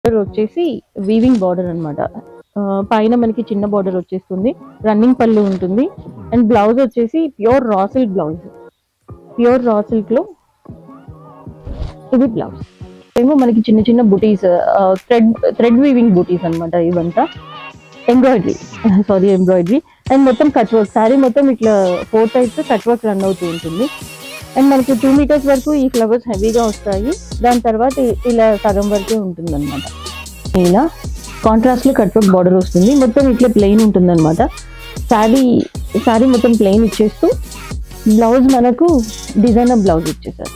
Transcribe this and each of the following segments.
Border వచ్చేసి weaving border అనమాట పైన మనకి చిన్న బార్డర్ వచ్చేస్తుంది రన్నింగ్ పళ్ళు ఉంటుంది అండ్ బ్లౌజ్ వచ్చేసి pure raw silk blouse pure raw silk లో ఇది బ్లౌజ్ ఏమో మనకి చిన్న చిన్న బుటీస్ థ్రెడ్ థ్రెడ్ వీవింగ్ బుటీస్ అనమాట ఇవంతా ఎంబ్రాయిడరీ సారీ ఎంబ్రాయిడరీ అండ్ మొత్తం కట్ వర్క్ శారీ మొత్తం ఇట్లా four types cut work run అవుతూ ఉంటుంది అండ్ మనకి టూ మీటర్స్ వరకు ఈ ఫ్లవర్స్ హెవీగా వస్తాయి దాని తర్వాత ఇ- ఇలా సగం వరకే ఉంటుంది అనమాట ఇలా కాంట్రాస్ట్ లో కట్ వర్క్ బార్డర్ వస్తుంది మొత్తం ఇట్లా ప్లెయిన్ ఉంటుంది అనమాట శారీ శారీ మొత్తం ప్లెయిన్ ఇచ్చేస్తూ బ్లౌజ్ మనకు డిజైనర్ బ్లౌజ్ ఇచ్చేసారు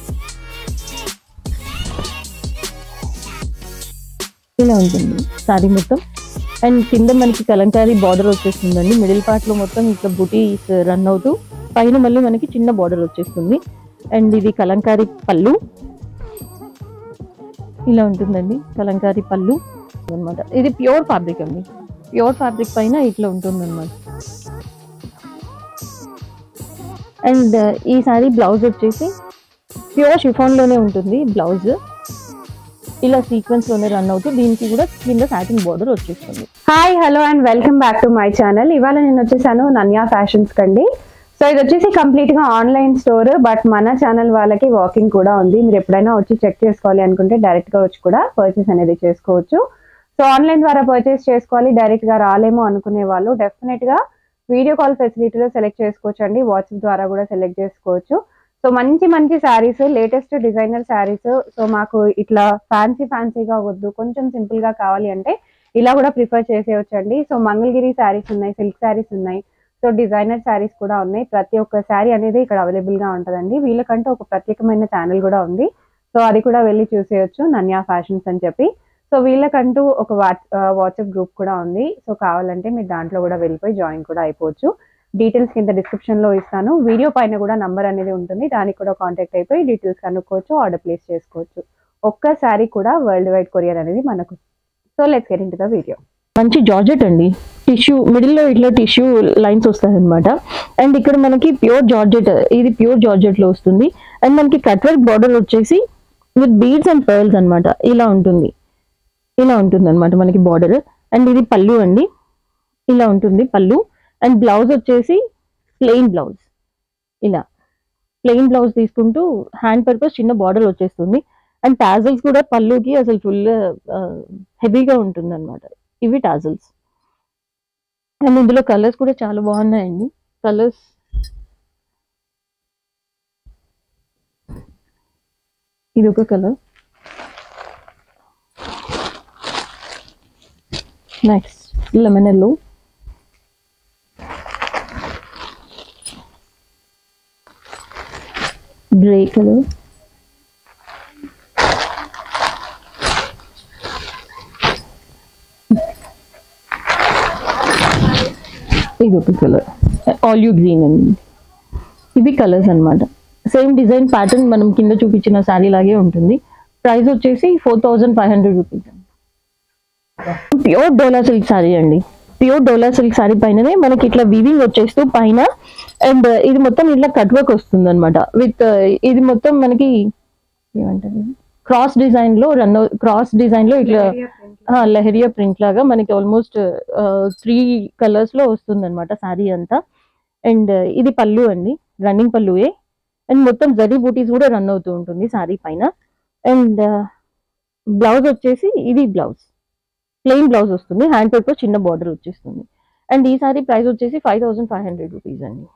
ఇలా ఉంటుంది శారీ మొత్తం అండ్ కింద మనకి కలంకారీ బార్డర్ వచ్చేస్తుందండి మిడిల్ పార్ట్ లో మొత్తం ఇట్లా బుటీస్ రన్ అవుతూ పైన మళ్ళీ మనకి చిన్న బార్డర్ వచ్చేస్తుంది అండ్ ఇది కలంకారీ పళ్ళు ఇలా ఉంటుందండి కలంకారీ పళ్ళు అన్నమాట ఇది ప్యూర్ ఫ్యాబ్రిక్ అండి ప్యూర్ ఫ్యాబ్రిక్ పైన ఇట్లా ఉంటుంది అనమాట అండ్ ఈ సారీ బ్లౌజ్ వచ్చేసి ప్యూర్ షిఫాన్ లోనే ఉంటుంది బ్లౌజ్ ఇలా సీక్వెన్స్ లోనే రన్ అవుతూ దీనికి కూడా కింద సాటిన్ బార్డర్ వచ్చేస్తుంది hi hello and welcome back to my channel ఇవాళ నేను వచ్చేసాను నన్యా ఫ్యాషన్స్ కండి సో ఇది వచ్చేసి కంప్లీట్ గా ఆన్లైన్ స్టోర్ బట్ మన ఛానల్ వాళ్ళకి వాకింగ్ కూడా ఉంది మీరు ఎప్పుడైనా వచ్చి చెక్ చేసుకోవాలి అనుకుంటే డైరెక్ట్ గా వచ్చి కూడా పర్చేస్ అనేది చేసుకోవచ్చు సో ఆన్లైన్ ద్వారా పర్చేస్ చేసుకోవాలి డైరెక్ట్ గా రాలేమో అనుకునే వాళ్ళు డెఫినెట్ గా వీడియో కాల్ ఫెసిలిటీలో సెలెక్ట్ చేసుకోవచ్చు అండి వాట్సాప్ ద్వారా కూడా సెలెక్ట్ చేసుకోవచ్చు సో మంచి మంచి saris latest designer saris so మాకు ఇట్లా ఫ్యాన్సీ ఫ్యాన్సీగా వద్దు కొంచెం సింపుల్ గా కావాలి అంటే ఇలా కూడా ప్రిఫర్ చేసేయచ్చండి సో మంగళగిరి శారీస్ ఉన్నాయి సిల్క్ శారీస్ ఉన్నాయి సో డిజైనర్ శారీస్ కూడా ఉన్నాయి ప్రతి ఒక్క శారీ అనేది ఇక్కడ అవైలబుల్ గా ఉంటుందండి వీళ్ళకంటూ ఒక ప్రత్యేకమైన ఛానల్ కూడా ఉంది సో అది కూడా వెళ్ళి చూసేయచ్చు నన్యా ఫ్యాషన్స్ అని చెప్పి సో వీళ్ళకంటూ ఒక వాట్సాప్ గ్రూప్ కూడా ఉంది సో కావాలంటే మీరు దాంట్లో కూడా వెళ్ళిపోయి జాయిన్ కూడా అయిపోవచ్చు డీటెయిల్స్ కింద డిస్క్రిప్షన్ లో ఇస్తాను వీడియో పైన కూడా నంబర్ అనేది ఉంటుంది దానికి కూడా కాంటాక్ట్ అయిపోయి డీటెయిల్స్ కనుక్కోవచ్చు ఆర్డర్ ప్లేస్ చేసుకోవచ్చు ఒక్క శారీ కూడా వరల్డ్ వైడ్ కొరియర్ అనేది మనకు so let's get in the video మంచి జార్జెట్ అండి టిష్యూ మిడిల్ లో ఇట్లా టిష్యూ లైన్స్ వస్తాయి అనమాట అండ్ ఇక్కడ మనకి ప్యూర్ జార్జెట్ ఇది ప్యూర్ జార్జెట్ లో వస్తుంది అండ్ మనకి కట్ వర్క్ బార్డర్ వచ్చేసి విత్ బీడ్స్ అండ్ పర్ల్స్ అన్నమాట ఇలా ఉంటుంది ఇలా ఉంటుంది అనమాట మనకి బార్డర్ అండ్ ఇది పళ్ళు అండి ఇలా ఉంటుంది పళ్ళు అండ్ బ్లౌజ్ వచ్చేసి ప్లెయిన్ బ్లౌజ్ ఇలా ప్లెయిన్ బ్లౌజ్ తీసుకుంటూ హ్యాండ్ పర్పస్ చిన్న బార్డర్ వచ్చేస్తుంది అండ్ టాజల్స్ కూడా పళ్ళుకి అసలు ఫుల్ హెవీగా ఉంటుంది అనమాట ఇవి టాజల్స్ అండ్ ఇందులో కలర్స్ కూడా చాలా బాగున్నాయండి కలర్స్ ఇది ఒక colour next lemon yellow grey colour ఇది ఒక కలర్ ఆలివ్ గ్రీన్ అండి ఇవి కలర్స్ అన్నమాట సేమ్ డిజైన్ ప్యాటర్న్ మనం కింద చూపించిన శారీ లాగే ఉంటుంది ప్రైస్ వచ్చేసి four thousand five hundred rupees pure dola silk sari అండి ప్యూర్ డోలా సిల్క్ శారీ పైననే మనకి ఇట్లా వీవింగ్ వచ్చేస్తూ పైన అండ్ ఇది మొత్తం ఇట్లా కట్ వర్క్ వస్తుంది అనమాట విత్ ఇది మొత్తం మనకి ఏమంటారు క్రాస్ డిజైన్ లో రన్ క్రాస్ డిజైన్ లో ఇట్లా ఆ, లెహరియా ప్రింట్ లాగా మనకి ఆల్మోస్ట్ త్రీ కలర్స్ లో వస్తుంది అనమాట శారీ అంతా అండ్ ఇది పళ్ళు అండి రన్నింగ్ పళ్ళుయే అండ్ మొత్తం జరీ బూటీస్ కూడా రన్ అవుతూ ఉంటుంది శారీ పైన అండ్ బ్లౌజ్ వచ్చేసి ఇది బ్లౌజ్ ప్లెయిన్ బ్లౌజ్ వస్తుంది హ్యాండ్ పేపర్ చిన్న బార్డర్ వచ్చేస్తుంది అండ్ ఈ సారీ ప్రైస్ వచ్చేసి five thousand five hundred rupees అండి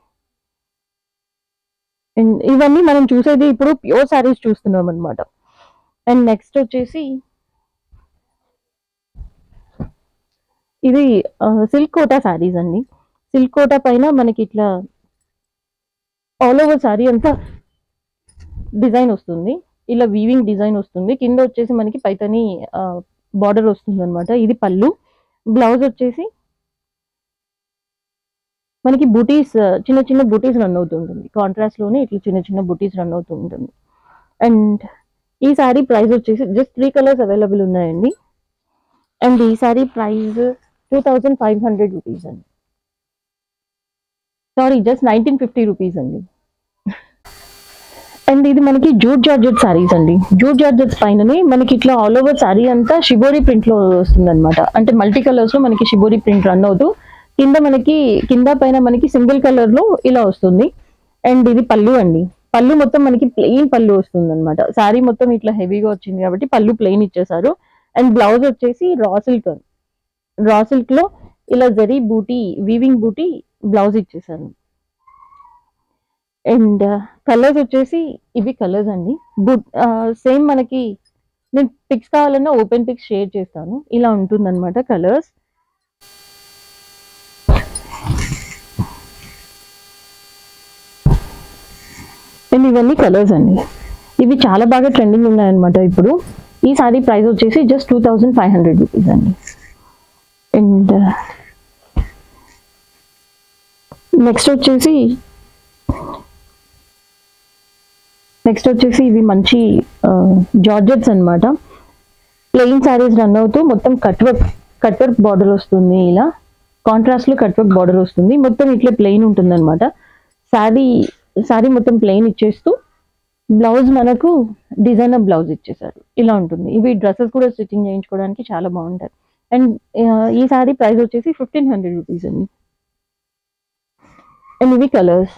అండ్ ఇవన్నీ మనం చూసేది ఇప్పుడు ప్యూర్ శారీస్ చూస్తున్నాం అనమాట అండ్ నెక్స్ట్ వచ్చేసి ఇది సిల్క్ కోటా శారీస్ అండి సిల్క్ కోటా పైన మనకి ఇట్లా ఆల్ ఓవర్ శారీ అంతా డిజైన్ వస్తుంది ఇలా వీవింగ్ డిజైన్ వస్తుంది కింద వచ్చేసి మనకి పైతని బార్డర్ వస్తుంది అనమాట ఇది పళ్ళు బ్లౌజ్ వచ్చేసి మనకి బూటీస్ చిన్న చిన్న బూటీస్ రన్ అవుతుంటుంది కాంట్రాస్ట్ లోనే ఇట్లా చిన్న చిన్న బూటీస్ రన్ అవుతూ ఉంటుంది అండ్ ఈ సారీ ప్రైస్ వచ్చేసి జస్ట్ త్రీ కలర్స్ అవైలబుల్ ఉన్నాయండి అండ్ ఈ sari price two thousand five hundred rupees అండి sari just nineteen fifty rupees అండి అండ్ ఇది మనకి జూట్ జార్జెట్ సారీస్ అండి జూట్ జార్జెట్స్ పైననే మనకి ఇట్లా ఆల్ ఓవర్ సారీ అంతా షిబోరి ప్రింట్ లో వస్తుంది అనమాట అంటే మల్టీ కలర్స్ లో మనకి షిబోరి ప్రింట్ రన్ అవుతూ కింద మనకి కింద పైన మనకి సింగిల్ కలర్ లో ఇలా వస్తుంది అండ్ ఇది పళ్ళు అండి పళ్ళు మొత్తం మనకి ప్లెయిన్ పళ్ళు వస్తుంది అనమాట సారీ మొత్తం ఇట్లా హెవీగా వచ్చింది కాబట్టి పళ్ళు ప్లెయిన్ ఇచ్చేసారు అండ్ బ్లౌజ్ వచ్చేసి రా సిల్క్ రా సిల్క్ లో ఇలా జరీ బూటీ వీవింగ్ బూటీ బ్లౌజ్ ఇచ్చేసారు అండ్ కలర్స్ వచ్చేసి ఇవి కలర్స్ అండి బుట్ సేమ్ మనకి నేను పిక్స్ కావాలన్నా ఓపెన్ పిక్స్ షేర్ చేస్తాను ఇలా ఉంటుంది అనమాట కలర్స్ అండ్ ఇవన్నీ కలర్స్ అండి ఇవి చాలా బాగా ట్రెండింగ్ ఉన్నాయన్నమాట ఇప్పుడు ఈ సారీ ప్రైస్ వచ్చేసి just two thousand five hundred rupees అండి అండ్ నెక్స్ట్ వచ్చేసి నెక్స్ట్ వచ్చేసి ఇవి మంచి జార్జెట్స్ అన్నమాట ప్లెయిన్ శారీస్ రన్ అవుతూ మొత్తం cut work cut work border వస్తుంది ఇలా కాంట్రాస్ట్ లో కట్ వర్క్ బార్డర్ వస్తుంది మొత్తం ఇట్లా ప్లెయిన్ ఉంటుంది అనమాట శారీ శారీ మొత్తం ప్లెయిన్ ఇచ్చేస్తూ బ్లౌజ్ మనకు డిజైనర్ బ్లౌజ్ ఇచ్చేసారు ఇలా ఉంటుంది ఇవి డ్రెస్సెస్ కూడా స్టిచ్చింగ్ చేయించుకోవడానికి చాలా బాగుంటాయి అండ్ ఈ శారీ ప్రైస్ వచ్చేసి ఫిఫ్టీన్ హండ్రెడ్ రూపీస్ అండి అండ్ ఇవి కలర్స్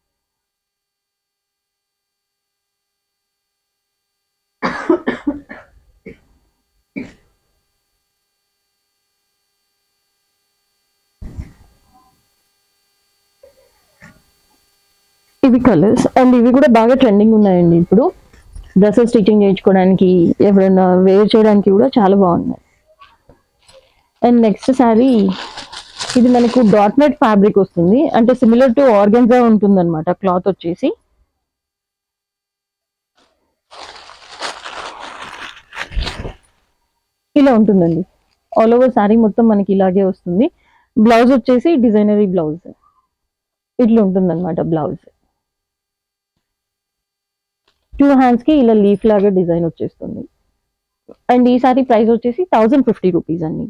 ఇవి కలర్స్ అండ్ ఇవి కూడా బాగా ట్రెండింగ్ ఉన్నాయండి ఇప్పుడు డ్రెస్సెస్ స్టిచ్చింగ్ చేయించుకోవడానికి ఎవరైనా వేర్ చేయడానికి కూడా చాలా బాగున్నాయి అండ్ నెక్స్ట్ శారీ ఇది మనకు డాట్ నెట్ ఫ్యాబ్రిక్ వస్తుంది అంటే సిమిలర్ టు ఆర్గన్జా ఉంటుంది అనమాట క్లాత్ వచ్చేసి ఇలా ఉంటుందండి ఆల్ ఓవర్ శారీ మొత్తం మనకి ఇలాగే వస్తుంది బ్లౌజ్ వచ్చేసి డిజైనరీ బ్లౌజ్ ఇట్లా ఉంటుంది అనమాట బ్లౌజ్ టూ హ్యాండ్స్ కి ఇలా లీఫ్ లాగా డిజైన్ వచ్చేస్తుంది అండ్ ఈ సారీ ప్రైస్ వచ్చేసి థౌజండ్ ఫిఫ్టీ రూపీస్ అండి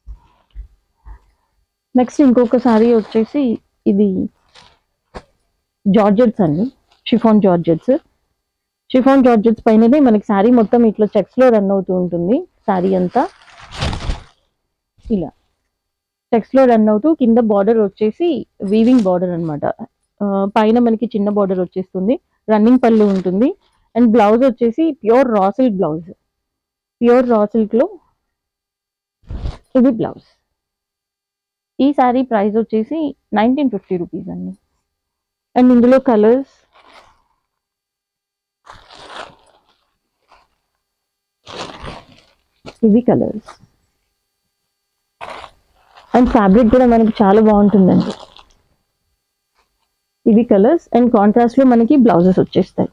నెక్స్ట్ ఇంకొక సారీ వచ్చేసి ఇది జార్జెట్స్ అండి షిఫాన్ జార్జెట్స్ షిఫాన్ జార్జెట్స్ పైననే మనకి శారీ మొత్తం ఇట్లా చెక్స్ లో రన్ అవుతూ ఉంటుంది శారీ అంతా ఇలా చెక్స్ లో రన్ అవుతూ కింద బార్డర్ వచ్చేసి వీవింగ్ బార్డర్ అనమాట పైన మనకి చిన్న బార్డర్ వచ్చేస్తుంది రన్నింగ్ పళ్ళు ఉంటుంది అండ్ బ్లౌజ్ వచ్చేసి pure raw silk blouse pure raw silk లో ఇది బ్లౌజ్ ఈ సారీ ప్రైస్ వచ్చేసి నైన్టీన్ ఫిఫ్టీ రూపీస్ అండి అండ్ ఇందులో కలర్స్ ఇవి కలర్స్ అండ్ ఫ్యాబ్రిక్ కూడా మనకి చాలా బాగుంటుందండి ఇవి కలర్స్ అండ్ కాంట్రాస్ట్ లో మనకి బ్లౌజెస్ వచ్చేస్తాయి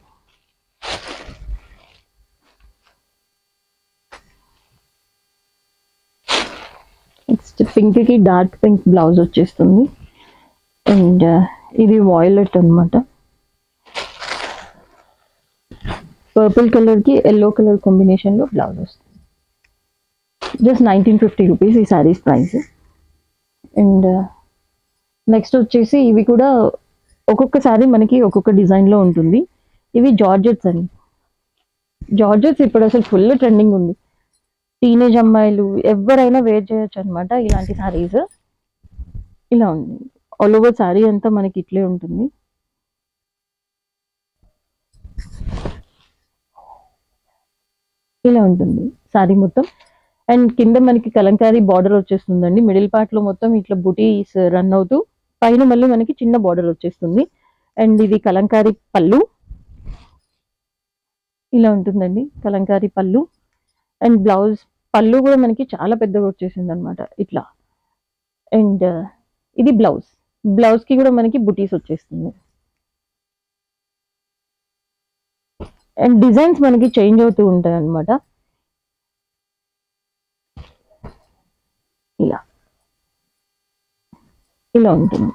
నెక్స్ట్ పింక్ కి డార్క్ పింక్ బ్లౌజ్ వచ్చేస్తుంది అండ్ ఇది వాయిలెట్ అన్నమాట పర్పుల్ కలర్ కి ఎల్లో కలర్ కాంబినేషన్ లో బ్లౌజ్ వస్తుంది జస్ట్ నైన్టీన్ ఫిఫ్టీ రూపీస్ ఈ సారీస్ ప్రైస్ అండ్ నెక్స్ట్ వచ్చేసి ఇవి కూడా ఒక్కొక్క సారీ మనకి ఒక్కొక్క డిజైన్ లో ఉంటుంది ఇవి జార్జెట్స్ అండి జార్జెట్స్ ఇప్పుడు అసలు ఫుల్ ట్రెండింగ్ ఉంది టీనేజ్ అమ్మాయిలు ఎవరైనా వేర్ చేయొచ్చు అనమాట ఇలాంటి సారీస్ ఇలా ఉంది ఆల్ ఓవర్ సారీ అంతా మనకి ఇట్లే ఉంటుంది ఇలా ఉంటుంది సారీ మొత్తం అండ్ కింద మనకి కలంకారీ బార్డర్ వచ్చేస్తుందండి మిడిల్ పార్ట్ లో మొత్తం ఇట్లా బుటీస్ రన్ అవుతూ పైన మళ్ళీ మనకి చిన్న బార్డర్ వచ్చేస్తుంది అండ్ ఇది కలంకారీ పళ్ళు ఇలా ఉంటుందండి కలంకారీ పళ్ళు అండ్ బ్లౌజ్ పళ్ళు కూడా మనకి చాలా పెద్దగా వచ్చేసింది అనమాట ఇట్లా అండ్ ఇది బ్లౌజ్ బ్లౌజ్ కి కూడా మనకి బుటీస్ వచ్చేస్తుంది అండ్ డిజైన్స్ మనకి చేంజ్ అవుతూ ఉంటాయి అనమాట ఇలా ఇలా ఉంటుంది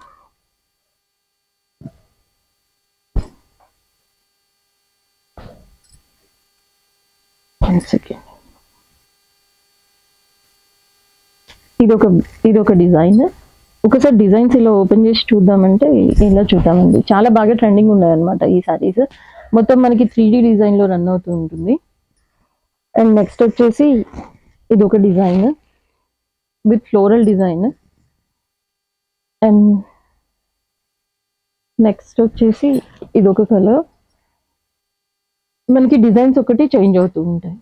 వన్ సెకండ్ ఇది ఒక ఇది ఒక డిజైన్ ఒకసారి డిజైన్స్ ఇలా ఓపెన్ చేసి చూద్దామంటే ఇలా చూద్దామండి చాలా బాగా ట్రెండింగ్ ఉన్నాయి అనమాట ఈ సారీస్ మొత్తం మనకి త్రీ డి డిజైన్ లో రన్ అవుతూ ఉంటుంది అండ్ నెక్స్ట్ వచ్చేసి ఇది ఒక design with floral design and next వచ్చేసి ఇది ఒక కలర్ మనకి డిజైన్స్ ఒకటి చేంజ్ అవుతూ ఉంటాయి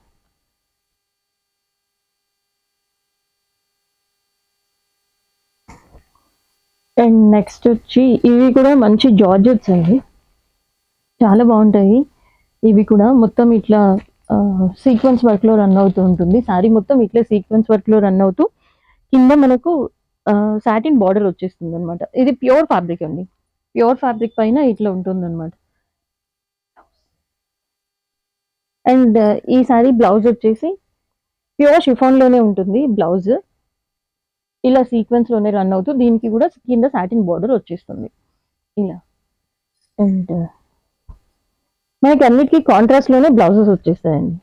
అండ్ నెక్స్ట్ వచ్చి ఇవి కూడా మంచి జార్జెట్స్ అండి చాలా బాగుంటాయి ఇవి కూడా మొత్తం ఇట్లా సీక్వెన్స్ వర్క్ లో రన్ అవుతూ ఉంటుంది సారీ మొత్తం ఇట్లా సీక్వెన్స్ వర్క్ లో రన్ అవుతూ కింద మనకు సాటిన్ బార్డర్ వచ్చేస్తుంది అనమాట ఇది ప్యూర్ ఫ్యాబ్రిక్ అండి ప్యూర్ ఫ్యాబ్రిక్ పైన ఇట్లా ఉంటుంది అనమాట అండ్ ఈ సారీ బ్లౌజ్ వచ్చేసి ప్యూర్ షిఫాన్ లోనే ఉంటుంది బ్లౌజ్ ఇలా సీక్వెన్స్ లోనే రన్ అవుతూ దీనికి కూడా కింద సాటిన్ బార్డర్ వచ్చేస్తుంది ఇలా అండ్ మనకి అన్నిటికీ కాంట్రాస్ట్ లోనే బ్లౌజెస్ వచ్చేస్తాయండి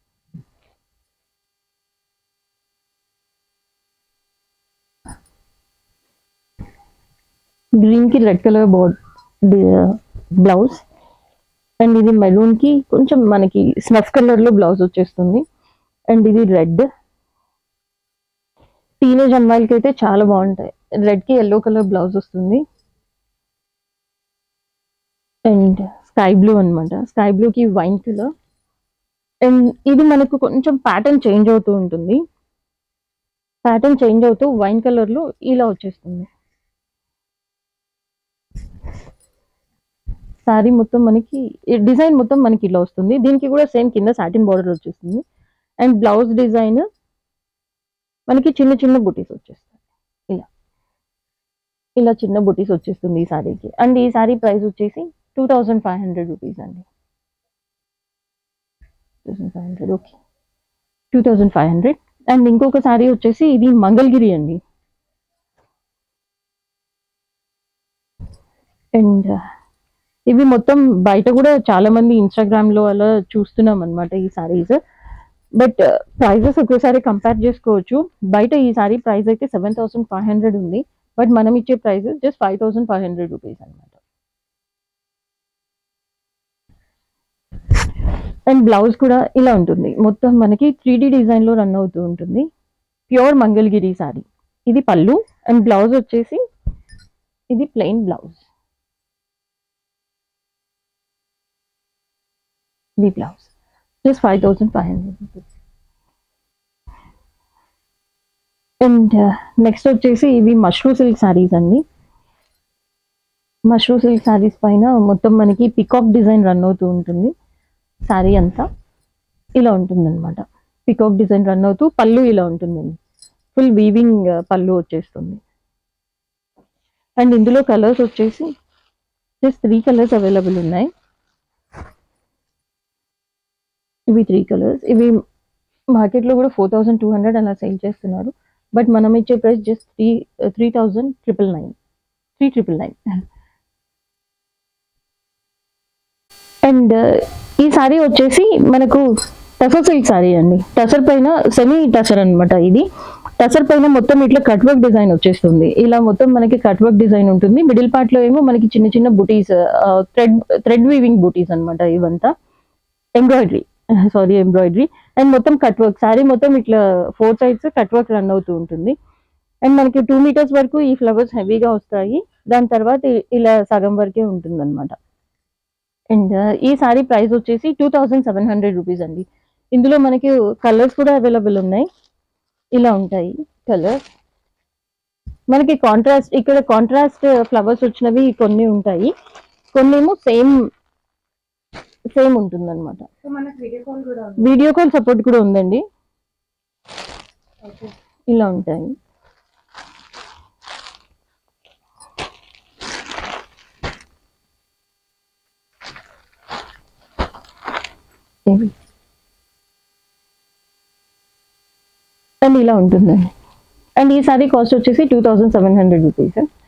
గ్రీన్ కి red colour board blouse and ఇది మెరూన్ కి కొంచెం మనకి స్నఫ్ కలర్ లో బ్లౌజ్ వచ్చేస్తుంది అండ్ ఇది రెడ్ టీనేజ్ అమ్మాయిలకి అయితే చాలా బాగుంటాయి రెడ్ కి ఎల్లో కలర్ బ్లౌజ్ వస్తుంది అండ్ స్కై బ్లూ అన్నమాట స్కై బ్లూ కి వైన్ కలర్ అండ్ ఇది మనకు కొంచెం ప్యాటర్న్ చేంజ్ అవుతూ ఉంటుంది ప్యాటర్న్ చేంజ్ అవుతూ వైన్ కలర్ లో ఇలా వచ్చేస్తుంది శారీ మొత్తం మనకి డిజైన్ మొత్తం మనకి ఇలా వస్తుంది దీనికి కూడా సేమ్ కింద సాటిన్ బార్డర్ వచ్చేస్తుంది అండ్ బ్లౌజ్ డిజైన్ మనకి చిన్న చిన్న బుటీస్ వచ్చేస్తాయి ఇలా ఇలా చిన్న బుటీస్ వచ్చేస్తుంది ఈ శారీకి అండ్ ఈ శారీ ప్రైస్ వచ్చేసి two thousand five hundred rupees అండి thousand five hundred okay two thousand five hundred and ఇంకొక శారీ వచ్చేసి ఇది మంగళగిరి అండి అండ్ ఇవి మొత్తం బయట కూడా చాలా మంది ఇన్స్టాగ్రామ్ లో అలా చూస్తున్నాం అనమాట ఈ సారీస్ బట్ ప్రైజెస్ ఒకేసారి కంపేర్ చేసుకోవచ్చు బయట ఈ సారీ ప్రైస్ అయితే సెవెన్ థౌసండ్ ఫైవ్ హండ్రెడ్ ఉంది బట్ మనం ఇచ్చే price just five thousand five hundred rupees అనమాట అండ్ బ్లౌజ్ కూడా ఇలా ఉంటుంది మొత్తం మనకి త్రీ డిజైన్ లో రన్ అవుతూ ఉంటుంది ప్యూర్ మంగళగిరి సారీ ఇది పళ్ళు అండ్ బ్లౌజ్ వచ్చేసి ఇది ప్లెయిన్ బ్లౌజ్ ఇది blouse just five thousand five hundred rupees and next వచ్చేసి ఇవి మష్రూ సిల్క్ శారీస్ అండి మష్రూ సిల్క్ శారీస్ పైన మొత్తం మనకి పికాక్ డిజైన్ రన్ అవుతూ ఉంటుంది శారీ అంతా ఇలా ఉంటుంది అనమాట పికాక్ డిజైన్ రన్ అవుతూ పళ్ళు ఇలా ఉంటుందండి ఫుల్ వీవింగ్ పళ్ళు వచ్చేస్తుంది అండ్ ఇందులో కలర్స్ వచ్చేసి జస్ట్ త్రీ కలర్స్ అవైలబుల్ ఉన్నాయి ఇవి త్రీ కలర్స్ ఇవి మార్కెట్లో కూడా ఫోర్ థౌసండ్ టూ హండ్రెడ్ అలా సేల్ చేస్తున్నారు బట్ మనం ఇచ్చే price just three three thousand triple nine three triple nine and ఈ సారీ వచ్చేసి మనకు టసర్ సిల్క్ సారీ అండి టసర్ పైన సెమీ టసర్ అన్నమాట ఇది టసర్ పైన మొత్తం ఇట్లా కట్ వర్క్ డిజైన్ వచ్చేస్తుంది ఇలా మొత్తం మనకి కట్ వర్క్ డిజైన్ ఉంటుంది మిడిల్ పార్ట్ లో ఏమో మనకి చిన్న చిన్న బుటీస్ థ్రెడ్ థ్రెడ్ వీవింగ్ బుటీస్ అన్నమాట ఇవంతా ఎంబ్రాయిడరీ సారీ ఎంబ్రాయిడరీ అండ్ మొత్తం కట్ వర్క్ సారీ మొత్తం ఇట్లా four sides cut work run అవుతూ ఉంటుంది అండ్ మనకి టూ మీటర్స్ వరకు ఈ ఫ్లవర్స్ హెవీగా వస్తాయి దాని తర్వాత ఇ- ఇలా సగం వరకే ఉంటుంది అనమాట అండ్ ఈ సారీ ప్రైస్ వచ్చేసి two thousand seven hundred rupees అండి ఇందులో మనకి కలర్స్ కూడా అవైలబుల్ ఉన్నాయి ఇలా ఉంటాయి కలర్స్ మనకి కాంట్రాస్ట్ ఇక్కడ కాంట్రాస్ట్ ఫ్లవర్స్ వచ్చినవి కొన్ని ఉంటాయి కొన్ని ఏమో సేమ్ సేమ్ ఉంటుంది అనమాట సో మనకు వీడియో కాల్ కూడా ఉంది వీడియో కాల్ సపోర్ట్ కూడా ఉందండి ఓకే ఇలా ఉంటాయి ఇవి. అండ్ ఇలా ఉంటుందండి అండ్ ఈ సారీ కాస్ట్ వచ్చేసి two thousand seven hundred rupees